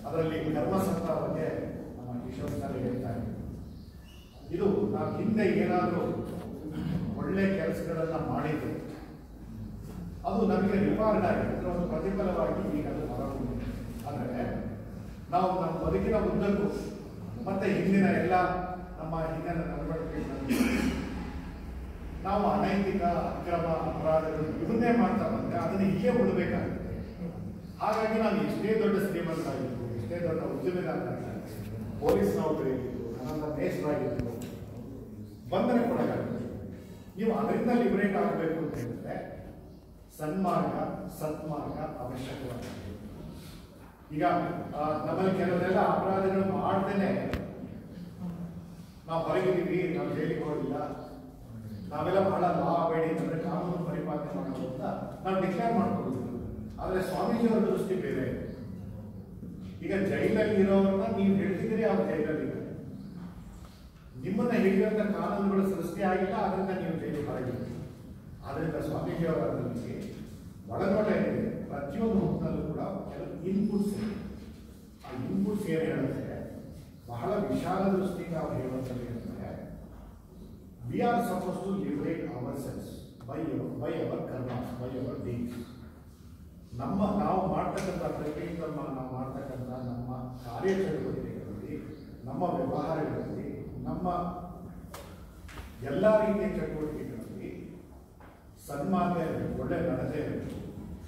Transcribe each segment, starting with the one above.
ಅದರಲ್ಲಿ ಕರ್ಮಸಂತ ಬಗ್ಗೆ ನಮ್ಮ ಕಿಶೋರ್ ಸರ್ ಹೇಳ್ತಾ ಇದ್ದಾರೆ ಇದು ನಾವು ಹಿಂದೆ ಏನಾದರೂ ಒಳ್ಳೆ ಕೆಲಸಗಳನ್ನ ಮಾಡಿದ್ದು ಅದು ನಮಗೆ ರಿವಾರ್ಡ್ ಆಗಿ ಅದರ ಒಂದು ಪ್ರತಿಫಲವಾಗಿ ಈಗ ಅದು ಹೊರಬಂದಿದೆ ಅಂದರೆ ನಾವು ನಮ್ಮ ಬದುಕಿನ ಉದ್ದಕ್ಕೂ ಮತ್ತೆ ಹಿಂದಿನ ಎಲ್ಲ ನಮ್ಮ ಹಿಂದಿನ ನಡವಳಿಕೆಗಳಲ್ಲಿ ನಾವು ಅನೈತಿಕ ಅಕ್ರಮ ಅಪರಾಧಗಳು ಇವನ್ನೇ ಮಾಡ್ತಾ ಬಂದ್ರೆ ಅದನ್ನ ಇಲ್ಲೇ ಉಳ್ಬೇಕಾಗುತ್ತೆ ಹಾಗಾಗಿ ನಾವು ಎಷ್ಟೇ ದೊಡ್ಡ ಶ್ರೀಮಂತರಾಗಿರ್ಬೋದು ಎಷ್ಟೇ ದೊಡ್ಡ ಉದ್ಯಮಿದಾರರಾಗಿರ್ಬೋದು ಪೊಲೀಸ್ ನೌಕರಿಯಾಗಿರ್ಬೋದು ಅನಂತ ಮೇಷ್ಟ್ರಾಗಿರ್ಬೋದು ಬಂಧನ ಕೊಡಲಾಗುತ್ತೆ ನೀವು ಅದರಿಂದ ಲಿಬರೇಟ್ ಆಗಬೇಕು ಅಂತ ಹೇಳಿದ್ರೆ ಸನ್ಮಾರ್ಗ ಸತ್ಮಾರ್ಗ ಅವಶ್ಯಕವಾಗಿದೆ ಈಗ ಆ, ನಮ್ಮಲ್ಲಿ ಕೆಲವರೆಲ್ಲ ಅಪರಾಧಗಳು ಮಾಡ್ದೇನೆ ನಾವು ಹೊರಗಿದ್ದೀವಿ ನಾವು ಜೈಲಿಗೆ ಹೋಗಿಲ್ಲ ನಾವೆಲ್ಲ ಬಹಳ ಲಾ ಬೇಡಿ ಅಂದ್ರೆ ಕಾನೂನು ಪರಿಪಾಲನೆ ಮಾಡೋದು ಅಂತ ನಾವು ಡಿಕ್ಲೇರ್ ಮಾಡ್ಕೊಳ್ತೀವಿ ಆದರೆ ಸ್ವಾಮೀಜಿಯವರ ದೃಷ್ಟಿ ಬೇರೆ ಇದೆ. ಈಗ ಜೈಲಲ್ಲಿ ಇರೋರನ್ನ ನೀವು ಹೇಳ್ತಿದ್ದೀರಿ ಅವ್ರು ಜೈಲಲ್ಲಿ ಇದ್ದಾರೆ ನಿಮ್ಮನ್ನ ಹಿಡಿಯುವಂತ ಕಾನೂನುಗಳು ಸೃಷ್ಟಿ ಆಗಿಲ್ಲ ಅದರಿಂದ ನೀವು ಜೈಲಿಗೆ ಹೊರಗಿದ್ದೀರಿ ಆದ್ರಿಂದ ಸ್ವಾಮೀಜಿಯವರಲ್ಲಿ ಒಳನೋಟ ಏನಿದೆ ಪ್ರತಿಯೊಂದು ಹುಟ್ಟಿನಲ್ಲೂ ಕೂಡ ಕೆಲವು ಇನ್ಪುಟ್ಸ್ ಇದೆ ಆ ಇನ್ಪುಟ್ಸ್ ಏನು ಹೇಳುತ್ತೆ ಬಹಳ ವಿಶಾಲ ದೃಷ್ಟಿಯಿಂದ ಅವ್ರು ಹೇಳುವಂಥದ್ದು ಏನಂದ್ರೆ we are suppose to liberate ourselves by by our karmas by our deeds ನಮ್ಮ ನಾವು ಮಾಡ್ತಕ್ಕಂಥ ಪ್ರತಿಕ್ರಮ ನಾವು ಮಾಡ್ತಕ್ಕಂಥ ನಮ್ಮ ಕಾರ್ಯಚಟುವಟಿಕೆಗಳಲ್ಲಿ ನಮ್ಮ ವ್ಯವಹಾರಗಳಲ್ಲಿ ನಮ್ಮ ಎಲ್ಲ ರೀತಿಯ ಚಟುವಟಿಕೆಗಳಲ್ಲಿ ಸನ್ಮಾರ್ಗ ಇರಬೇಕು ಒಳ್ಳೆ ನಡತೆ ಇರಬೇಕು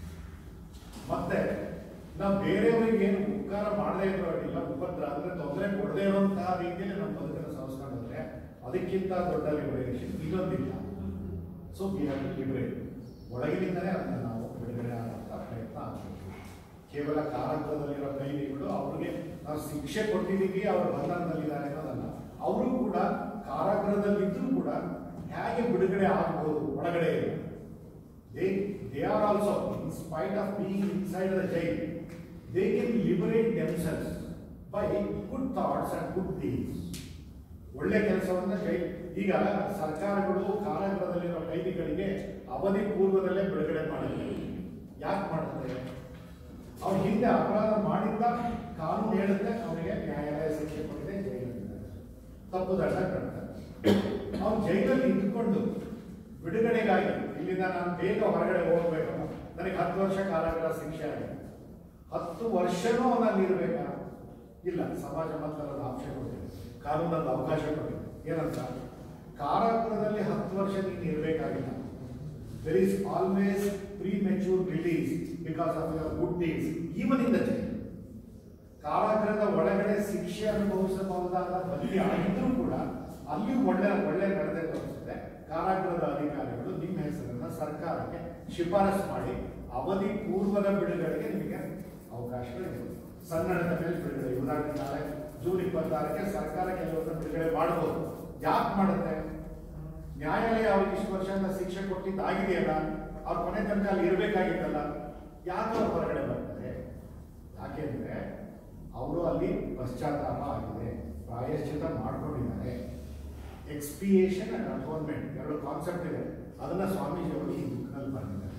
ಮತ್ತೆ ನಾವು ಬೇರೆಯವರಿಗೆ ಏನು ಉಪಕಾರ ಮಾಡದೇ ಇರೋದಿಲ್ಲ ಉಪದ್ರ ಅಂದ್ರೆ ತೊಂದರೆ ಕೊಡದೇ ಇರುವಂತಹ ರೀತಿಯಲ್ಲಿ ನಮ್ಮ ಬದುಕನ್ನು ಸಂಸ್ಕೊಂಡಿದ್ರೆ ಅದಕ್ಕಿಂತ ದೊಡ್ಡ ಲಿಬರೇಷನ್ ಇನ್ನೊಂದಿಲ್ಲ so we have to liberate ಒಳಗಿನಿಂದಲೇ ಅದನ್ನು ನಾವು ಬಿಡುಗಡೆ ಆಗುವಂಥ ಪ್ರಯತ್ನ ಆಗಬೇಕು ಕೇವಲ ಕಾರಾಗೃಹದಲ್ಲಿರೋ ಕೈದಿಗಳು ಅವ್ರಿಗೆ ನಾವು ಶಿಕ್ಷೆ ಕೊಟ್ಟಿದ್ದೀವಿ ಅವರು ಬಂಧನದಲ್ಲಿದ್ದಾರೆ ಅನ್ನೋದಲ್ಲ ಅವರು ಕೂಡ ಕಾರಾಗೃಹದಲ್ಲಿದ್ದರೂ ಕೂಡ ಹೇಗೆ ಬಿಡುಗಡೆ ಆಗಬಹುದು ಒಳಗಡೆ they they are also in spite of being inside the jail they can liberate themselves by good thoughts and good deeds ಒಳ್ಳೆ ಕೆಲಸವನ್ನ ಕೈ ಈಗ ಸರ್ಕಾರಗಳು ಕಾರಾಗೃಹದಲ್ಲಿರೋ ಕೈದಿಗಳಿಗೆ ಅವಧಿ ಪೂರ್ವದಲ್ಲೇ ಬಿಡುಗಡೆ ಮಾಡಿದ್ದಾರೆ ಯಾಕೆ ಮಾಡ್ತಾರೆ ಅವ್ರು ಹಿಂದೆ ಅಪರಾಧ ಮಾಡಿದ್ದ ಕಾನೂನು ಹೇಳುತ್ತೆ ಅವರಿಗೆ ನ್ಯಾಯಾಲಯ ಶಿಕ್ಷೆ ಕೊಟ್ಟಿದೆ ಜೈಲಿದ್ದಾರೆ ತಪ್ಪು ದಂಡ ಕಟ್ತಾರೆ ಅವ್ನು ಜೈಲಲ್ಲಿ ಇದ್ದುಕೊಂಡು ಬಿಡುಗಡೆಗಾಗಿ ಇಲ್ಲಿಂದ ನಾನು ಬೇಗ ಹೊರಗಡೆ ಹೋಗ್ಬೇಕು ನನಗೆ ಹತ್ತು ವರ್ಷ ಕಾರಾಗೃಹ ಶಿಕ್ಷೆ ಆಗಿದೆ ಹತ್ತು ವರ್ಷನೂ ಅವನಲ್ಲಿ ಇರಬೇಕಾ ಇಲ್ಲ ಸಮಾಜ ಮಾತ್ರ ಅದರ ಆಪ್ಷನ್ ಕೊಟ್ಟಿದೆ ಕಾನೂನಲ್ಲಿ ಅವಕಾಶ ಕೊಟ್ಟಿದೆ ಏನಂತ ಕಾರಾಗೃಹದಲ್ಲಿ ಹತ್ತು ವರ್ಷ ನೀನು ಇರಬೇಕಾಗಿಲ್ಲ there is always premature release because of your good deeds even in the jail ಕಾರಾಗೃಹದ ಒಳಗಡೆ ಶಿಕ್ಷೆ ಅನುಭವಿಸಬಹುದಾದ ಬಲಿ ಆಗಿದ್ರೂ ಕೂಡ ಅಲ್ಲಿ ಒಳ್ಳೆ ಒಳ್ಳೆ ನಡತೆ ತೋರಿಸಿದೆ ಕಾರಾಗೃಹದ ಅಧಿಕಾರಿಗಳು ನಿಮ್ಮ ಹೆಸರನ್ನ ಸರ್ಕಾರಕ್ಕೆ ಶಿಫಾರಸ್ ಮಾಡಿ ಅವಧಿ ಪೂರ್ವದ ಬಿಡುಗಡೆಗೆ ನಿಮಗೆ ಅವಕಾಶಗಳಿದೆ ಸನ್ನಡದ ಮೇಲೆ ಬಿಡುಗಡೆ ಉದಾಹರಣೆ ನಾಳೆ ಜೂನ್ ಇಪ್ಪತ್ತಾರಕ್ಕೆ ಸರ್ಕಾರ ಕೆಲವೊಂದು ಬಿಡುಗಡೆ ಮಾಡಬಹುದು ಯಾಕೆ ಮಾಡುತ್ತೆ ನ್ಯಾಯಾಲಯ ಅವ್ರಿಗೆ ಇಷ್ಟು ವರ್ಷದಿಂದ ಶಿಕ್ಷೆ ಕೊಟ್ಟಿದ್ದಾಗಿದೆಯಲ್ಲ ಅವ್ರ ಕೊನೆ ತನಕ ಅಲ್ಲಿ ಇರಬೇಕಾಗಿತ್ತಲ್ಲ ಯಾಕೆ ಅವ್ರು ಹೊರಗಡೆ ಬರ್ತಾರೆ ಯಾಕೆಂದ್ರೆ ಅವರು ಅಲ್ಲಿ ಪಶ್ಚಾತ್ತಾಪ ಆಗಿದೆ ಪ್ರಾಯಶ್ಚಿತ ಮಾಡ್ಕೊಂಡಿದ್ದಾರೆ ಎಕ್ಸ್ಪಿಯೇಷನ್ ಅಂಡ್ ಅಟೋನ್ಮೆಂಟ್ ಎರಡು ಕಾನ್ಸೆಪ್ಟ್ ಇದೆ ಅದನ್ನ ಸ್ವಾಮೀಜಿಯವರು ಈ ಬುಕ್ನಲ್ಲಿ ಬರೆದಿದ್ದಾರೆ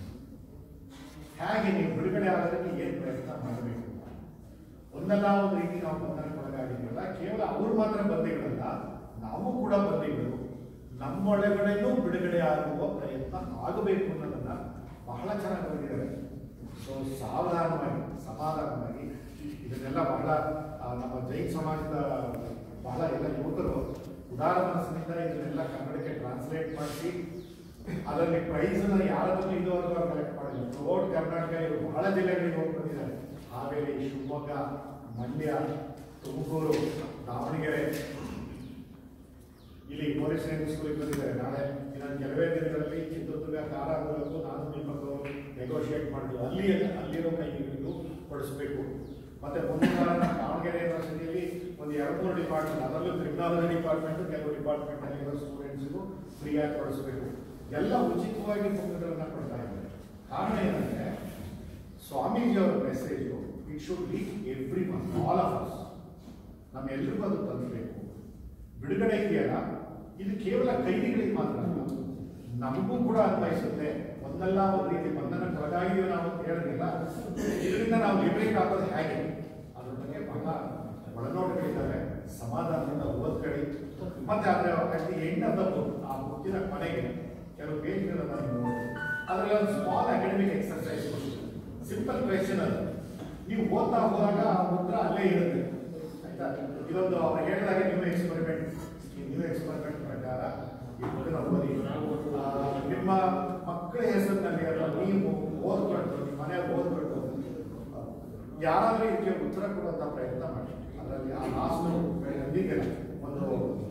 ಹೇಗೆ ನೀವು ಬಿಡುಗಡೆ ಆಗೋದಕ್ಕೆ ಏನು ಪ್ರಯತ್ನ ಮಾಡಬೇಕು ಒಂದಲ್ಲ ಒಂದು ರೀತಿ ನಾವು ಬಂಧನಕ್ಕೊಳಗಾಗಿದ್ದೀವಲ್ಲ ಕೇವಲ ಅವ್ರು ಮಾತ್ರ ಬಂದಿಗಳಲ್ಲ ನಾವು ಕೂಡ ಬಂದಿಗಳು ನಮ್ಮೊಳಗಡೆನೂ ಬಿಡುಗಡೆ ಆಗುವ ಪ್ರಯತ್ನ ಆಗಬೇಕು ಅನ್ನೋದನ್ನ ಬಹಳ ಚೆನ್ನಾಗಿ ಬಂದಿದ್ದಾರೆ ಸೊ ಸಾವಧಾನವಾಗಿ ಸಮಾಧಾನವಾಗಿ ಇದನ್ನೆಲ್ಲ ಬಹಳ ಆ, ನಮ್ಮ ಜೈನ್ ಸಮಾಜದ ಬಹಳ ಎಲ್ಲ ಯುವಕರು ಉದಾರ ಮನಸ್ಸಿನಿಂದ ಇದನ್ನೆಲ್ಲ ಕನ್ನಡಕ್ಕೆ ಟ್ರಾನ್ಸ್ಲೇಟ್ ಮಾಡಿಸಿ ಅದರಲ್ಲಿ ಪ್ರೈಸ್ ಅನ್ನ ಯಾರದನ್ನು ಇದುವರೆಗೂ ಕಲೆಕ್ಟ್ ಮಾಡಿಲ್ಲ ಥ್ರೂಔಟ್ ಕರ್ನಾಟಕ ಇವರು ಬಹಳ ಜಿಲ್ಲೆಗಳಿಗೆ ಹೋಗಿ ಬಂದಿದ್ದಾರೆ ಹಾವೇರಿ ಶಿವಮೊಗ್ಗ ಮಂಡ್ಯ ತುಮಕೂರು ದಾವಣಗೆರೆ ಇಲ್ಲಿ ಪೊಲೀಸ್ ಟ್ರೈನಿಂಗ್ ಸ್ಕೂಲಿಗೆ ಬಂದಿದ್ದಾರೆ ನಾಳೆ ಇನ್ನೊಂದು ಕೆಲವೇ ದಿನಗಳಲ್ಲಿ ಚಿತ್ರದುರ್ಗ ಕಾರಾಗೃಹಕ್ಕೂ ನಾನು ನಿಮ್ಮಕ್ಕೂ ನೆಗೋಷಿಯೇಟ್ ಮಾಡಿದ್ವಿ ಅಲ್ಲಿ ಅಲ್ಲಿರೋ ಕೈಗಳಿಗೂ ಕೊಡಿಸ್ಬೇಕು ಮತ್ತೆ ಮುಂದಿನ ವಾರ ದಾವಣಗೆರೆ ಯೂನಿವರ್ಸಿಟಿಯಲ್ಲಿ ಒಂದು ಎರಡು ಮೂರು ಡಿಪಾರ್ಟ್ಮೆಂಟ್ ಅದರಲ್ಲೂ ಕ್ರಿಮಿನಾಲಜಿ ಡಿಪಾರ್ಟ್ಮೆಂಟ್ ಕೆಲವು ಡಿಪಾರ್ಟ್ಮೆಂಟ್ ಅಲ್ಲಿರೋ ಸ್ಟೂಡೆಂಟ್ಸ್ಗೂ ಫ್ರೀಯಾಗಿ ಕೊಡಿಸ್ಬೇಕು ಎಲ್ಲ ಉಚಿತವಾಗಿ ಪುಸ್ತಕಗಳನ್ನ ಕೊಡ್ತಾ ಇದ್ದಾರೆ ಕಾರಣ ಏನಂದ್ರೆ ಸ್ವಾಮೀಜಿಯವರ message it should reach everyone all of us ನಮ್ಮೆಲ್ಲರಿಗೂ ಅದು ತಲುಪಬೇಕು ಬಿಡುಗಡೆ ಇದೆಯಲ್ಲ ಇದು ಕೇವಲ ಕೈದಿಗಳಿಗೆ ಮಾತ್ರ ಅಲ್ಲ ನಮಗೂ ಕೂಡ ಅನ್ವಯಿಸುತ್ತೆ ಒಂದಲ್ಲ ಒಂದು ರೀತಿ ಬಂಧನಕ್ಕೆ ಒಳಗಾಗಿದ್ದೀವಿ ನಾವು ಅಂತ ಹೇಳಿದ್ರಿಲ್ಲ ಇದರಿಂದ ನಾವು ಲಿಬರೇಟ್ ಆಗೋದು ಹೇಗೆ ಅದ್ರ ಬಗ್ಗೆ ಬಹಳ ಬುಕ್ಕಿನ ಕೊನೆಗೆ ಕೆಲವು ಪೇಜ್ಗಳನ್ನು ನೀವು ನೋಡಿ ಅದರಲ್ಲಿ ಒಂದು small academic exercise simple question ಅದು ನೀವು ಓದ್ತಾ ಹೋದಾಗ ಆ ಉತ್ತರ ಅಲ್ಲೇ ಇರುತ್ತೆ ಆಯ್ತಾ ಇದೊಂದು ಅವ್ರು ಹೇಳಿದಾಗೆ ನೀವು ಎಕ್ಸ್ಪರಿಮೆಂಟ್ ನೀವು ಎಕ್ಸ್ಪರಿಮೆಂಟ್ ಪ್ರಕಾರ ಈ ಬುಕ್ನ ಓದಿ ಆ, ನಿಮ್ಮ ಮಕ್ಕಳ ಹೆಸರಿನಲ್ಲಿ ಅಥವಾ ನೀವು ಓದ್ಕೊಂಡು ನಿಮ್ಮ ಮನೆಯಲ್ಲಿ ಓದ್ಕೊಂಡು ಯಾರಾದ್ರೂ ಇದಕ್ಕೆ ಉತ್ತರ ಕೊಡುವಂತ ಪ್ರಯತ್ನ ಮಾಡಿ ಅದರಲ್ಲಿ ಆ ಲಾಸ್ಟ್ ಇದೆಯಲ್ಲ ಒಂದು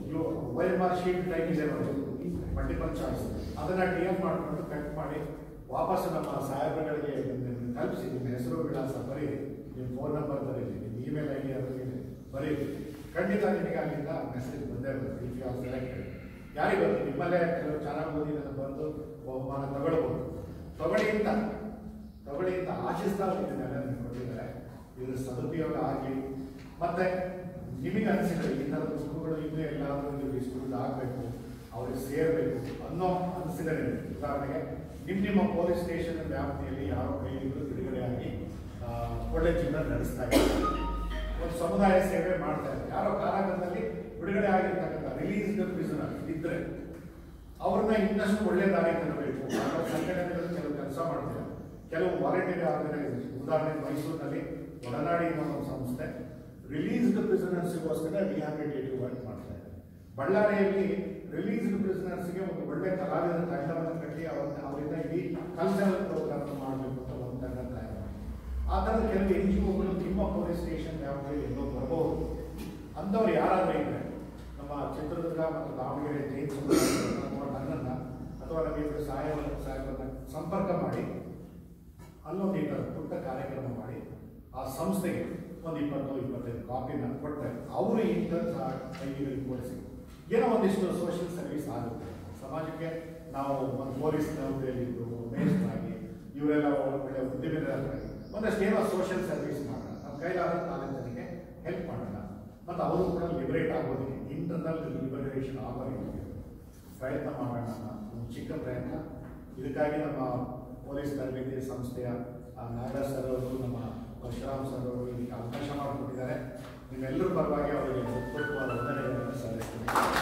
O M R sheet type ಇದೆ ನೋಡಿ ಮಲ್ಟಿಪಲ್ ಚಾಯ್ಸ್ ಅದನ್ನ ಡಿ ಎಫ್ ಮಾಡಿಕೊಂಡು ಕಟ್ ಮಾಡಿ ವಾಪಸ್ ನಮ್ಮ ಸಾಹೇಬರುಗಳಿಗೆ ತಲುಪಿಸಿ ನಿಮ್ಮ ಹೆಸರು ವಿಳಾಸ ಬರೀರಿ ನಿಮ್ಮ ಫೋನ್ ನಂಬರ್ ಬರೀರಿ ನಿಮ್ಮ ಇಮೇಲ್ ಐ ಡಿ ಅದರಲ್ಲಿ ಬರೀರಿ ಖಂಡಿತ ನಿಮಗೆ ಅಲ್ಲಿಂದ ಮೆಸೇಜ್ ಬಂದೇ ಬರುತ್ತೆ ಇಫ್ ಯು ಆರ್ ಸೆಲೆಕ್ಟೆಡ್ ಯಾರಿಗೆ ಗೊತ್ತು ನಿಮ್ಮಲ್ಲೇ ಕೆಲವು ಚೆನ್ನಾಗಿ ಓದಿದ ಬಂದು ಬಹುಮಾನ ತಗೊಳ್ಬೋದು ತಗೊಳ್ಳಿ ಅಂತ ತಗೊಳ್ಳಿ ಅಂತ ಆಶಿಸ್ತಾ ಇದನ್ನೆಲ್ಲ ನಿಮ್ಗೆ ಕೊಟ್ಟಿದ್ದಾರೆ ಇದ್ರ ಸದುಪಯೋಗ ಆಗಲಿ ಮತ್ತೆ ನಿಮಗೆ ಅನಿಸಿದ್ರೆ ಈ ಥರದ ಪುಸ್ತಕಗಳು ಇನ್ನೂ ಎಲ್ಲಾದರೂ ನೀವು ಡಿಸ್ಟ್ರಿಬ್ಯೂಟ್ ಆಗಬೇಕು ಅವ್ರಿಗೆ ಸೇರಬೇಕು ಅನ್ನೋ ಅನಿಸಿದರೆ ಉದಾಹರಣೆಗೆ ನಿಮ್ಮ ನಿಮ್ಮ ಪೊಲೀಸ್ ಸ್ಟೇಷನ್ ವ್ಯಾಪ್ತಿಯಲ್ಲಿ ಯಾರೋ ಕೈದಿಗಳು ಬಿಡುಗಡೆಯಾಗಿ ಆ, ಒಳ್ಳೆ ಜೀವನ ನಡೆಸ್ತಾ ಇದ್ದಾರೆ ಒಂದು ಸಮುದಾಯ ಸೇವೆ ಮಾಡ್ತಾ ಇದ್ದಾರೆ ಯಾರೋ ಕಾರಾಗೃಹದಲ್ಲಿ ಬಿಡುಗಡೆ ಆಗಿರ್ತಕ್ಕಂಥ ರಿಲೀಸ್ಡ್ ಪ್ರಿಸನರ್ ಇದ್ರೆ ಅವ್ರನ್ನ ಇನ್ನಷ್ಟು ಒಳ್ಳೆ ದಾರಿ ತರಬೇಕು ಅನ್ನೋ ಸಂಘಟನೆಗಳು ಕೆಲವು ಕೆಲಸ ಮಾಡ್ತಾರೆ ಕೆಲವು ವಾಲಂಟಿಯರ್ ಆರ್ಗನೈಸೇಷನ್ ಉದಾಹರಣೆಗೆ ಮೈಸೂರಿನಲ್ಲಿ ಒಡನಾಡಿ ಅನ್ನೋ ಒಂದು ಸಂಸ್ಥೆ ರಿಲೀಸ್ಡ್ ಪ್ರಿಸನರ್ಸ್ಗೋಸ್ಕರ ರಿಹಾಬಿಲಿಟೇಟಿವ್ ವರ್ಕ್ ಮಾಡ್ತಾ ಇದೆ ಬಳ್ಳಾರಿಯಲ್ಲಿ ರಿಲೀಸ್ಡ್ ಪ್ರಿಸನರ್ಸ್ಗೆ ಒಂದು ಒಳ್ಳೆ ಕಲಾವಿದರ ತಂಡವನ್ನು ಕಟ್ಟಿ ಅವ್ರನ್ನ ಅವರಿಂದ ಇಡೀ ಕಲ್ಚರಲ್ ಪ್ರೋಗ್ರಾಮ್ ಮಾಡಬೇಕು ಅಂತ ಒಂದು ತಂಡ ತಯಾರು ಮಾಡಿ ಆ ಥರದ ಕೆಲವು ಎನ್ ಜಿ ಒಗಳು ನಿಮ್ಮ ಪೊಲೀಸ್ ಸ್ಟೇಷನ್ ವ್ಯಾಪ್ತಿಯಲ್ಲಿ ಎಲ್ಲೋ ಬರಬಹುದು ಅಂಥವ್ರು ಯಾರಾದರೂ ಇದ್ದಾರೆ ನಮ್ಮ ಚಿತ್ರದುರ್ಗ ಮತ್ತು ದಾವಣಗೆರೆ ಜೈನ್ ಸಮುದಾಯ ಅಥವಾ ನನ್ನನ್ನು ಅಥವಾ ನಮಗೆ ಸಹಾಯ ಸಹಾಯವನ್ನು ಸಂಪರ್ಕ ಮಾಡಿ ಅಲ್ಲೊಂದು ಈ ಥರ ಪುಟ್ಟ ಕಾರ್ಯಕ್ರಮ ಮಾಡಿ ಆ ಸಂಸ್ಥೆಗೆ ಒಂದು ಇಪ್ಪತ್ತು ಇಪ್ಪತ್ತೈದು ಕಾಪಿನ ಕೊಟ್ಟರೆ ಅವರು ಇಂಥದ್ದು ಸಹ ಕೈಗಳಿಗೆ ಕೊಡಿಸಿ ಏನೋ ಒಂದಿಷ್ಟು ಸೋಷಿಯಲ್ ಸರ್ವಿಸ್ ಆಗುತ್ತೆ ಸಮಾಜಕ್ಕೆ ನಾವು ಒಂದು ಪೊಲೀಸ್ ನೌಕರಿಯಲ್ಲಿದ್ದು ಮೇಷ್ಟ್ರಾಗಿ ಇವರೆಲ್ಲ ಒಳ್ಳೆ ಉದ್ಯಮಿಗಳಾಗಿ ಒಂದಷ್ಟು ಏನೋ ಸೋಷಿಯಲ್ ಸರ್ವಿಸ್ ಮಾಡೋಣ ನಮ್ಮ ಕೈಲಾದ ನಾಲೆಜನಿಗೆ ಹೆಲ್ಪ್ ಮಾಡೋಣ ಮತ್ತು ಅವರು ಕೂಡ ಲಿಬರೇಟ್ ಆಗೋದಕ್ಕೆ ಇಂಟರ್ನಲ್ ಲಿಬರೇಷನ್ ಆಗೋ ರೀತಿಯಲ್ಲಿ ಪ್ರಯತ್ನ ಮಾಡೋಣ ಅನ್ನೋ ಒಂದು ಚಿಕ್ಕ ಪ್ರಯತ್ನ ಇದಕ್ಕಾಗಿ ನಮ್ಮ ಪೊಲೀಸ್ ತರಬೇತಿ ಸಂಸ್ಥೆಯ ಆ, ನಾಗರಾಜ್ ಸರ್ ಅವರು ನಮ್ಮ ಪರಶುರಾಮ್ ಸರ್ ಅವರು ಇದಕ್ಕೆ ಅವಕಾಶ ಮಾಡಿಕೊಟ್ಟಿದ್ದಾರೆ ನಿಮ್ಮೆಲ್ಲರ ಪರವಾಗಿ ಅವರಿಗೆ ಹೃತ್ಪೂರ್ವಕವಾದ ವಂದನೆಗಳನ್ನು ಸಲ್ಲಿಸ್ತೀನಿ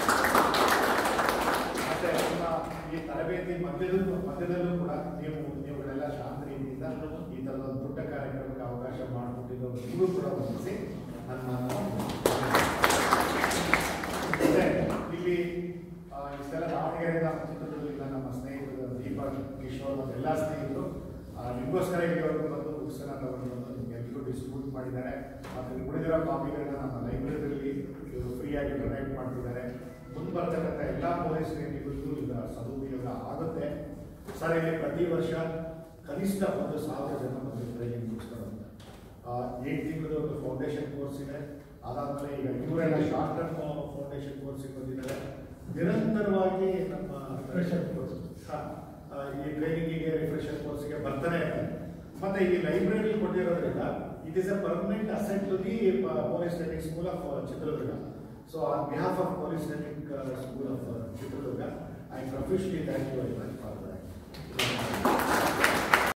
ಮತ್ತೆ ನಿಮ್ಮ ಈ ತರಬೇತಿ ಮಧ್ಯದಲ್ಲೂ ಮಧ್ಯದಲ್ಲೂ ಕೂಡ ನೀವು ನೀವುಗಳೆಲ್ಲ ಶಾಂತ ರೀತಿಯಿಂದ ಈ ಥರದ ಒಂದು ದೊಡ್ಡ ಕಾರ್ಯಕ್ರಮಕ್ಕೆ ಅವಕಾಶ ಮಾಡಿಕೊಟ್ಟಿದ್ದು ನಿಮಗೂ ಕೂಡ ವಂದಿಸಿ ನನ್ನ ಮತ್ತೆ ಇಲ್ಲಿ ಆ, ಇಷ್ಟೆಲ್ಲ ದಾವಣಗೆರೆಯಿಂದ ಚಿತ್ರದುರ್ಗದಿಂದ ನಮ್ಮ ಸ್ನೇಹಿತರು ದೀಪಕ್ ಕಿಶೋರ್ ಮತ್ತು ಎಲ್ಲ ಸ್ನೇಹಿತರು ಆ, ನಿಮಗೋಸ್ಕರ ಇಲ್ಲಿವರೆಗೂ ಬಂದು ಬುಕ್ಸನ್ನ ತಗೊಂಡು ಬಂದು ನಿಮ್ಗೆಲ್ಲರೂ ಡಿಸ್ಟ್ರಿಬ್ಯೂಟ್ ಮಾಡಿದ್ದಾರೆ ಮತ್ತು ಇಲ್ಲಿ ಉಳಿದಿರೋ ಕಾಪಿಗಳನ್ನ ನಮ್ಮ ಲೈಬ್ರರಿಯಲ್ಲಿ ಇವರು ಫ್ರೀಯಾಗಿ ಡೊನೇಟ್ ಮಾಡ್ತಿದ್ದಾರೆ ಮುಂದೆ ಬರ್ತಕ್ಕಂಥ ಎಲ್ಲ ಪೊಲೀಸ್ ಸ್ನೇಹಿತರಿಗೂ ಇದರ ಸದುಪಯೋಗ ಆಗುತ್ತೆ ಸರ್ ಇಲ್ಲಿ ಪ್ರತಿ ವರ್ಷ ಕನಿಷ್ಠ ಒಂದು ಸಾವಿರ ಜನ ಬಂದಿರ್ತಾರೆ ಈ ಬುಕ್ಸ್ ಏಳು ತಿಂಗಳು ಒಂದು ಫೌಂಡೇಶನ್ ಕೋರ್ಸ್ ಇದೆ ಅದಾದ್ಮೇಲೆ ಈಗ ಇವರೆಲ್ಲ ಶಾರ್ಟ್ ಟರ್ಮ್ ಫೌಂಡೇಶನ್ ಕೋರ್ಸಿಗೆ ಬಂದಿದ್ದಾರೆ ನಿರಂತರವಾಗಿ ನಮ್ಮ ರಿಫ್ರೆಷರ್ ಕೋರ್ಸ್ ಈ ಟ್ರೈನಿಂಗಿಗೆ ರಿಫ್ರೆಷರ್ ಕೋರ್ಸ್ಗೆ ಬರ್ತಾನೆ ಇರ್ತಾರೆ ಮತ್ತೆ ಈ ಲೈಬ್ರರಿ ಕೊಟ್ಟಿರೋದ್ರಿಂದ it is a permanent asset to the police training school of Chitradurga so on behalf of police training school of Chitradurga I professionally thank you very much for that